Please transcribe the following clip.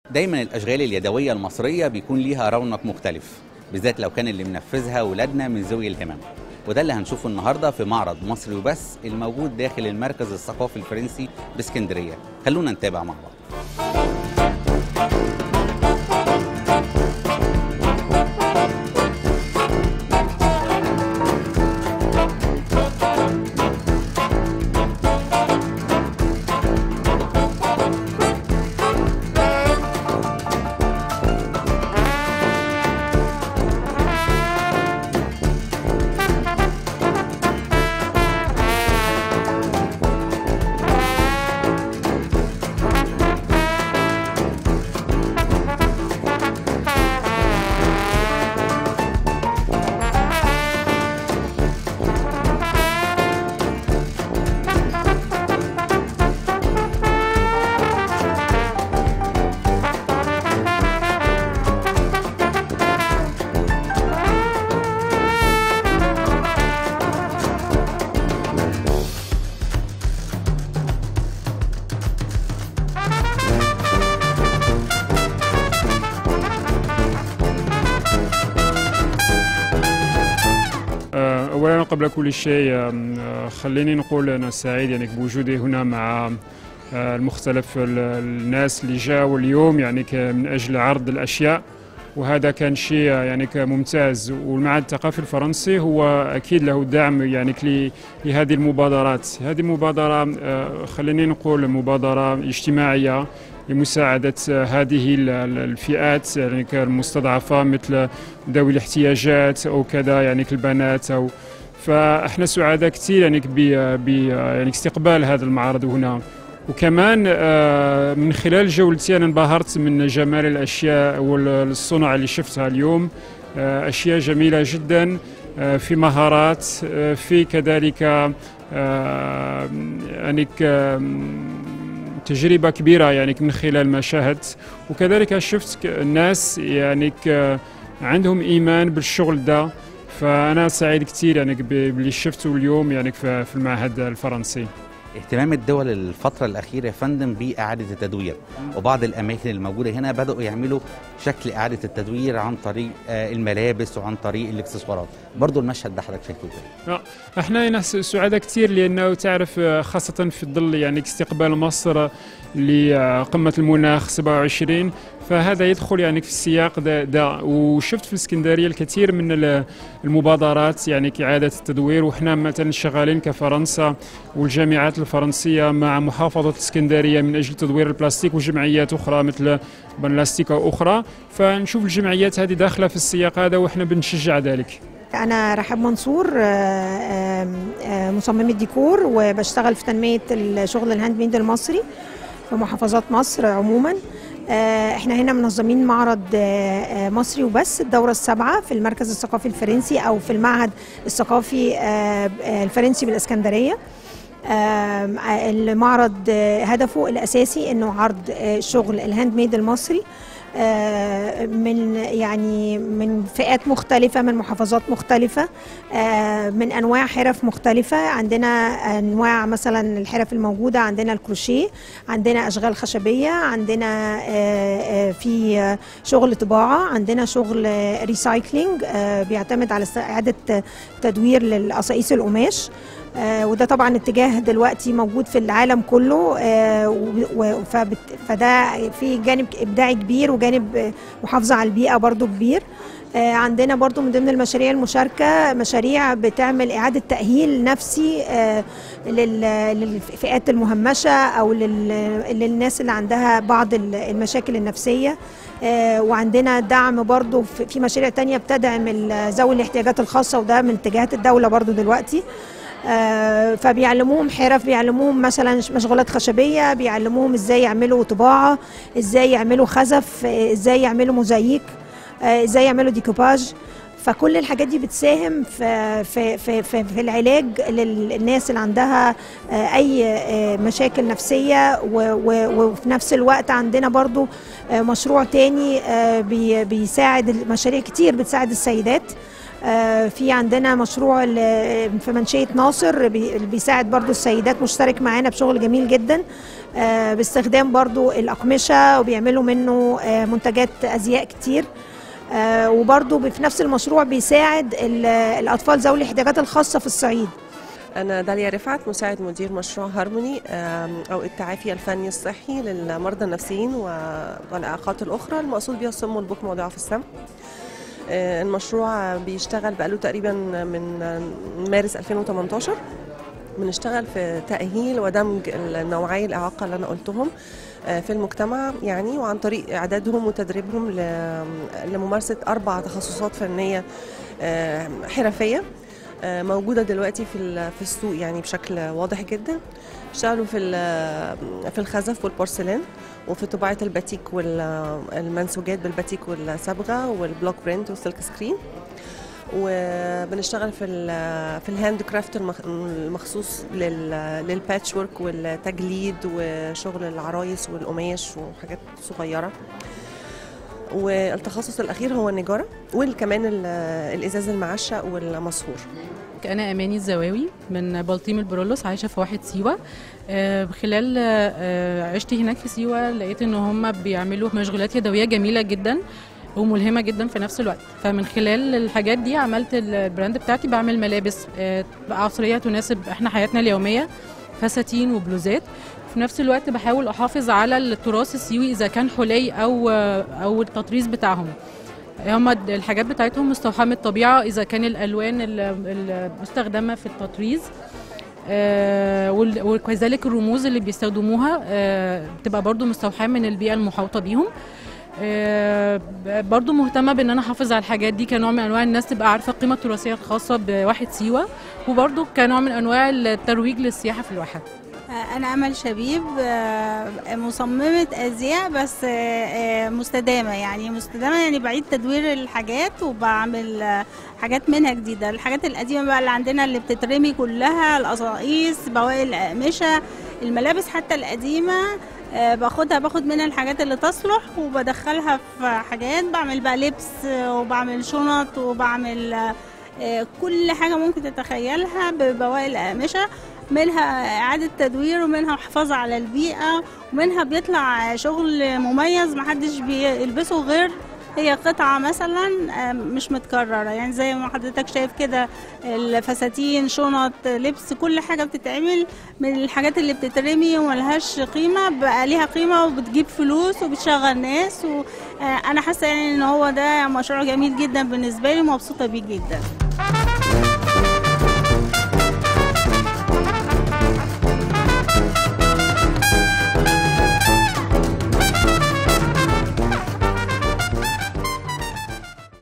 دايما الاشغال اليدويه المصريه بيكون ليها رونق مختلف بالذات لو كان اللي منفذها ولادنا من ذوي الهمم وده اللي هنشوفه النهارده في معرض مصري وبس الموجود داخل المركز الثقافي الفرنسي باسكندريه خلونا نتابع مع بعض اولا قبل كل شيء آه، خليني نقول انا سعيد يعني بوجودي هنا مع آه، المختلف ال- الناس اللي جاوا اليوم يعني ك- من اجل عرض الاشياء وهذا كان شيء يعني ك- ممتاز والمعهد الثقافي الفرنسي هو اكيد له دعم يعني ل- لهذه المبادرات هذه المبادره آه، خليني نقول مبادره اجتماعيه لمساعدة آه، هذه ال- ال- الفئات يعني كالمستضعفة مثل ذوي الاحتياجات أو كذا يعني كالبنات أو فاحنا سعداء كثير يعني ب ب- يعني استقبال هذا المعرض هنا وكمان آه، من خلال جولتي انا انبهرت من جمال الاشياء والصنع اللي شفتها اليوم آه، اشياء جميله جدا آه، في مهارات آه، في كذلك آه، يعني ك- تجربة كبيرة يعني من خلال ما شاهدت وكذلك شفت ك- الناس يعني ك- عندهم إيمان بالشغل ده فأنا سعيد كثير يعني ب- باللي شفته اليوم يعني في في المعهد الفرنسي اهتمام الدول الفترة الأخيرة يا فندم بإعادة التدوير وبعض الأماكن الموجودة هنا بدأوا يعملوا شكل إعادة التدوير عن طريق آه، الملابس وعن طريق الإكسسوارات برضو المشهد ده حضرتك شايفه كده آه، احنا هنا س- سعداء كثير لانه تعرف آه، خاصه في ظل يعني استقبال مصر لقمه المناخ 27 فهذا يدخل يعني في السياق ده, ده وشفت في الاسكندريه الكثير من ال- المبادرات يعني كاعاده التدوير وحنا مثلا شغالين كفرنسا والجامعات الفرنسيه مع محافظه الاسكندريه من اجل تدوير البلاستيك وجمعيات اخرى مثل بلاستيكا اخرى فنشوف الجمعيات هذه داخله في السياق هذا واحنا بنشجع ذلك أنا رحاب منصور آه، آم، آه، مصممة ديكور وبشتغل في تنمية الشغل الهاند ميد المصري في محافظات مصر عموما آه، احنا هنا منظمين معرض آه، آه، مصري وبس الدورة السابعة في المركز الثقافي الفرنسي أو في المعهد الثقافي آه، آه، الفرنسي بالإسكندرية آم، آه، المعرض آه، هدفه الأساسي أنه عرض آه، شغل الهاند ميد المصري آه، من يعني من فئات مختلفة من محافظات مختلفة آه، من أنواع حرف مختلفة عندنا أنواع مثلا الحرف الموجودة عندنا الكروشيه عندنا أشغال خشبية عندنا آه، آه، في آه، شغل طباعة عندنا شغل آه، ريسايكلينج آه، بيعتمد على إعادة تدوير للقصاقيس القماش آه، وده طبعا اتجاه دلوقتي موجود في العالم كله آه، و- و- فبت- فده في جانب ابداعي كبير وجانب آه، محافظه على البيئه برضو كبير آه، عندنا برضو من ضمن المشاريع المشاركة مشاريع بتعمل إعادة تأهيل نفسي آه، لل- للفئات المهمشة أو لل- للناس اللي عندها بعض ال- المشاكل النفسية آه، وعندنا دعم برضو في في مشاريع تانية بتدعم ال- ذوي الاحتياجات الخاصة وده من اتجاهات الدولة برضو دلوقتي آه، فبيعلموهم حرف بيعلموهم مثلا مشغولات خشبيه بيعلموهم ازاي يعملوا طباعه ازاي يعملوا خزف آه، ازاي يعملوا موزاييك آه، ازاي يعملوا ديكوباج فكل الحاجات دي بتساهم في في في في, في العلاج للناس اللي عندها آه، اي آه، مشاكل نفسيه و- و- وفي نفس الوقت عندنا برضو آه، مشروع تاني آه، بي- بيساعد مشاريع كتير بتساعد السيدات آه، في عندنا مشروع ال- في منشية ناصر بي- اللي بيساعد برضو السيدات مشترك معانا بشغل جميل جدا آه، باستخدام برضو الأقمشة وبيعملوا منه آه، منتجات أزياء كتير آه، وبرضو في نفس المشروع بيساعد ال- الأطفال ذوي الاحتياجات الخاصة في الصعيد أنا داليا رفعت مساعد مدير مشروع هارموني آم، أو التعافي الفني الصحي للمرضى النفسيين و- والإعاقات الأخرى المقصود بها الصم والبكم وضعف السمع آه، المشروع بيشتغل بقاله تقريبا من مارس 2018 بنشتغل في تأهيل ودمج النوعي الإعاقة اللي أنا قلتهم آه، في المجتمع يعني وعن طريق إعدادهم وتدريبهم ل- لممارسة أربع تخصصات فنية آه، حرفية آه، موجودة دلوقتي في ال- في السوق يعني بشكل واضح جدا اشتغلوا في ال- في الخزف والبورسلان وفي طباعة الباتيك والمنسوجات بالباتيك والصبغة والبلوك برينت والسلك سكرين وبنشتغل في ال في الهاند كرافت المخ- المخصوص لل- للباتش ورك والتجليد وشغل العرايس والقماش وحاجات صغيره والتخصص الاخير هو النجاره وكمان ال- الازاز المعشق والمصهور أنا أماني الزواوي من بلطيم البرولوس عايشة في واحد سيوة آه، خلال آه، عشتي هناك في سيوة لقيت إن هم بيعملوا مشغولات يدوية جميلة جدا وملهمة جدا في نفس الوقت فمن خلال الحاجات دي عملت البراند بتاعتي بعمل ملابس آه، عصرية تناسب احنا حياتنا اليومية فساتين وبلوزات في نفس الوقت بحاول احافظ على التراث السيوي اذا كان حلي او او التطريز بتاعهم هم الحاجات بتاعتهم مستوحاه من الطبيعه اذا كان الالوان ال- المستخدمه في التطريز آه، وال- وكذلك الرموز اللي بيستخدموها آه، بتبقى برضو مستوحاه من البيئه المحاوطه بيهم آه، ب- برضو مهتمه بان انا احافظ على الحاجات دي كنوع من انواع الناس تبقى عارفه القيمه التراثيه الخاصه بواحد سيوه وبرضو كنوع من انواع الترويج للسياحه في الواحة أنا أمل شبيب آه، مصممة أزياء بس آه، آه، مستدامة يعني مستدامة يعني بعيد تدوير الحاجات وبعمل آه، حاجات منها جديدة الحاجات القديمة بقى اللي عندنا اللي بتترمي كلها القصاقيس بواقي الأقمشة الملابس حتى القديمة آه، باخدها باخد منها الحاجات اللي تصلح وبدخلها في حاجات بعمل بقى لبس آه، وبعمل شنط وبعمل آه، آه، كل حاجة ممكن تتخيلها ببواقي الأقمشة منها إعادة تدوير ومنها حفاظ على البيئة ومنها بيطلع شغل مميز محدش بيلبسه غير هي قطعة مثلا آه، مش متكررة يعني زي ما حضرتك شايف كده الفساتين شنط لبس كل حاجة بتتعمل من الحاجات اللي بتترمي وملهاش قيمة بقى ليها قيمة وبتجيب فلوس وبتشغل ناس وأنا حاسة يعني إن هو ده مشروع جميل جدا بالنسبة لي ومبسوطة بيه جدا